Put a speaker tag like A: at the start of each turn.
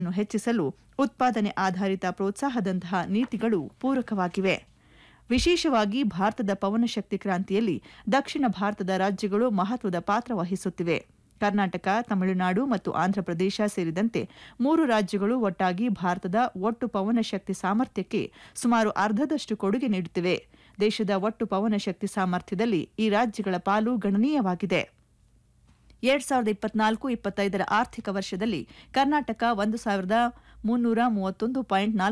A: ನ್ನು ಹೆಚ್ಚಿಸಲು ಉತ್ಪಾದನೆ ಆಧಾರಿತ ಪ್ರೋತ್ಸಾಹದಂತಹ ನೀತಿಗಳು ಪೂರಕವಾಗಿವೆ ವಿಶೇಷವಾಗಿ ಭಾರತದ ಪವನಶಕ್ತಿ ಕ್ರಾಂತಿಯಲ್ಲಿ ದಕ್ಷಿಣ ಭಾರತದ ರಾಜ್ಯಗಳು ಮಹತ್ವದ ಪಾತ್ರ ವಹಿಸುತ್ತಿವೆ ಕರ್ನಾಟಕ ತಮಿಳುನಾಡು ಮತ್ತು ಆಂಧ್ರಪ್ರದೇಶ ಸೇರಿದಂತೆ ಮೂರು ರಾಜ್ಯಗಳು ಒಟ್ಟಾಗಿ ಭಾರತದ ಒಟ್ಟು ಪವನಶಕ್ತಿ ಸಾಮರ್ಥ್ಯಕ್ಕೆ ಸುಮಾರು ಅರ್ಧದಷ್ಟು ಕೊಡುಗೆ ನೀಡುತ್ತಿವೆ ದೇಶದ ಒಟ್ಟು ಪವನಶಕ್ತಿ ಸಾಮರ್ಥ್ಯದಲ್ಲಿ ಈ ರಾಜ್ಯಗಳ ಪಾಲು ಗಣನೀಯವಾಗಿದೆ ಎರಡ್ ಸಾವಿರದ ಇಪ್ಪತ್ನಾಲ್ಕು ಇಪ್ಪತ್ತೈದರ ಆರ್ಥಿಕ ವರ್ಷದಲ್ಲಿ ಕರ್ನಾಟಕ ಒಂದು ಸಾವಿರದ ಮುನ್ನೂರ ಮೂವತ್ತೊಂದು ಪಾಯಿಂಟ್ ನಾಲ್ಕು